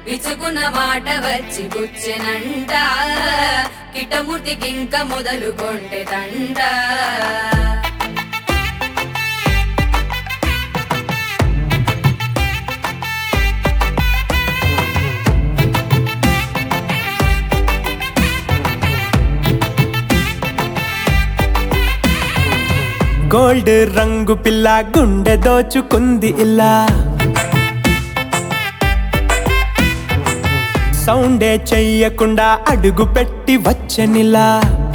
విచుకున్న మాట వచ్చి గుచ్చెనంట కిటమూర్తికింక మొదలు కొంటె తంట గోల్డ్ రంగు పిల్ల గుండె దోచుకుంది ఇలా సౌండే చెయ్యకుండా అడుగు పెట్టి వచ్చనిలా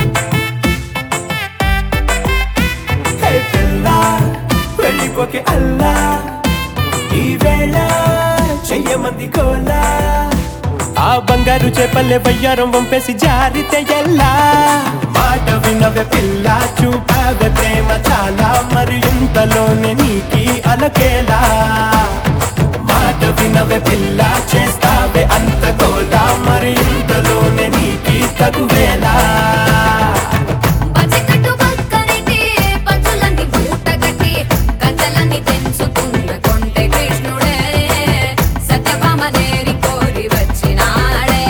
హే పిల్ల, వెళ్ళిపోకే అల్లా ఈ వేళ చెయ్యమంది కోలా ఆ బంగారు చేపల్లె వయ్యారం వంపేసి జారితే ఎల్లా మాట వినవే పిల్ల చూపావే ప్రేమ చాలా మరి ఇంతలోనే నీకి అలకేలా మాట వినవే పిల్ల చేస్తావే అంత గోలా మరి ఇంతలోనే నీకి తగువేలా పచ్చకట్టు పక్కనైతే పంచులన్నీ మూట కట్టి గంటలన్నీ తెంచుకున్న కొంటె కృష్ణుడే సత్యభామ నేరి కోరి వచ్చినాడే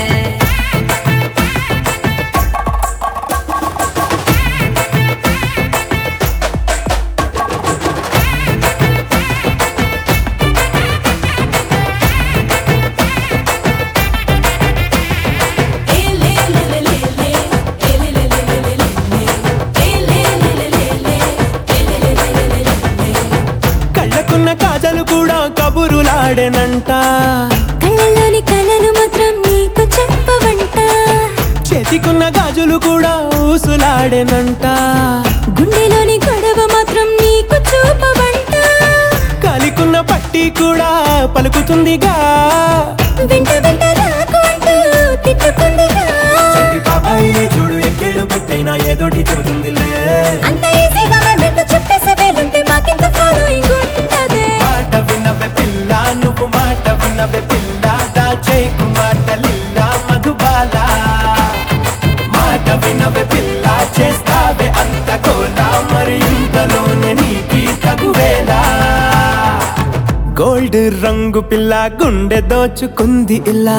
కళ్ళకున్న కాజలు కూడా కబురులాడేనంట కళ్ళలోని కళలు మాత్రం నీకు చెప్పవంట చేతికున్న గాజులు కూడా ఊసులాడేనంట గుండెలోని గొడవ మాత్రం నీకు చూపవంట కలికున్న పట్టి కూడా పలుకుతుందిగా వెంట వెంట రాకు అంటూ తిట్టుకుందిగా చంటి బాబాయ్ చూడు ఎక్కేడు పెట్టైనా ఏదోటి చెబుతుందిలే అంత ఈజీగా మెట్టు చెప్పేసే వేలుంటే మాకింత ఫాలోయింగ్ ఉంటదే మాట వినవే పిల్ల నువ్వు మాట వినవే పిల్ల దాచేకు మాట లిల్లా మధుబాల మాట వినవే పిల్ల చేస్తావే అంత కోలా మరి ఇంతలోనే నీకి తగువేలా గోల్డ్ రంగు పిల్ల గుండె దోచుకుంది ఇలా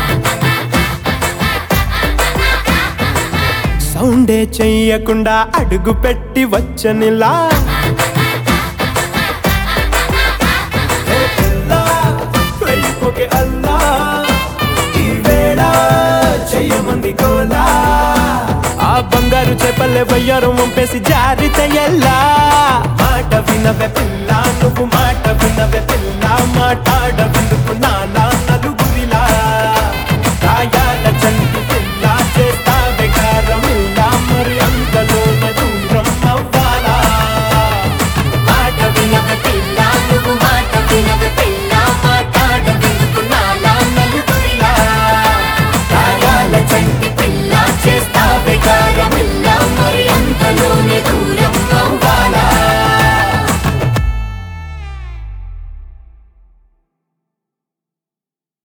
సౌండే చెయ్యకుండా అడుగు పెట్టి వచ్చనిలా హే పిల్లా, వెళ్ళిపోకే అల్లా, ఈ వేళ చెయ్యమంది కోలా. ఆ బంగారు చేపల్లె వయ్యారం వంపేసి జారితే ఎల్లా మాట వినవే పిల్ల నువ్వు మాట